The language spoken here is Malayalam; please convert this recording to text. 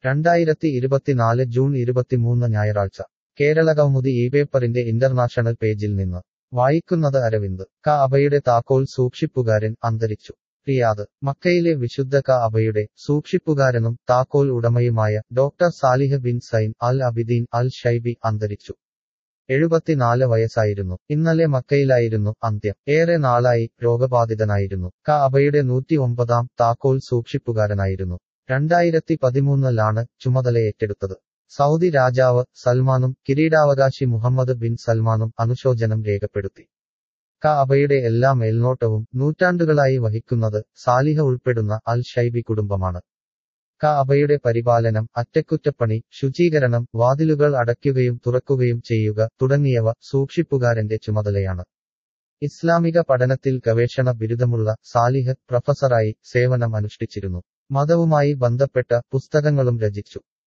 രണ്ടായിരത്തി ഇരുപത്തിനാല് ജൂൺ ഇരുപത്തിമൂന്ന് ഞായറാഴ്ച കേരള കൗമുദി ഈ പേപ്പറിന്റെ ഇന്റർനാഷണൽ പേജിൽ നിന്ന് വായിക്കുന്നത് അരവിന്ദ് ക അബയുടെ താക്കോൽ സൂക്ഷിപ്പുകാരൻ അന്തരിച്ചു റിയാദ് മക്കയിലെ വിശുദ്ധ ക അബയുടെ സൂക്ഷിപ്പുകാരനും താക്കോൽ ഉടമയുമായ doctor Saleh bin Zain al Abidin al Shaibi അന്തരിച്ചു എഴുപത്തിനാല് വയസ്സായിരുന്നു ഇന്നലെ മക്കയിലായിരുന്നു അന്ത്യം ഏറെ നാളായി രോഗബാധിതനായിരുന്നു ക അബയുടെ നൂറ്റി ഒമ്പതാം താക്കോൽ സൂക്ഷിപ്പുകാരനായിരുന്നു രണ്ടായിരത്തി പതിമൂന്നിലാണ് ചുമതലയേറ്റെടുത്തത് സൗദി രാജാവ് സൽമാനും കിരീടാവകാശി മുഹമ്മദ് ബിൻ സൽമാനും അനുശോചനം രേഖപ്പെടുത്തി ക അബയുടെ എല്ലാ മേൽനോട്ടവും നൂറ്റാണ്ടുകളായി വഹിക്കുന്നത് സാലിഹ ഉൾപ്പെടുന്ന അൽ ഷൈബി കുടുംബമാണ് ക അബയുടെ പരിപാലനം അറ്റകുറ്റപ്പണി ശുചീകരണം വാതിലുകൾ അടയ്ക്കുകയും തുറക്കുകയും ചെയ്യുക തുടങ്ങിയവ സൂക്ഷിപ്പുകാരന്റെ ചുമതലയാണ് ഇസ്ലാമിക പഠനത്തിൽ ഗവേഷണ ബിരുദമുള്ള സാലിഹ് പ്രൊഫസറായി സേവനം അനുഷ്ഠിച്ചിരുന്നു മതവുമായി ബന്ധപ്പെട്ട പുസ്തകങ്ങളും രചിച്ചു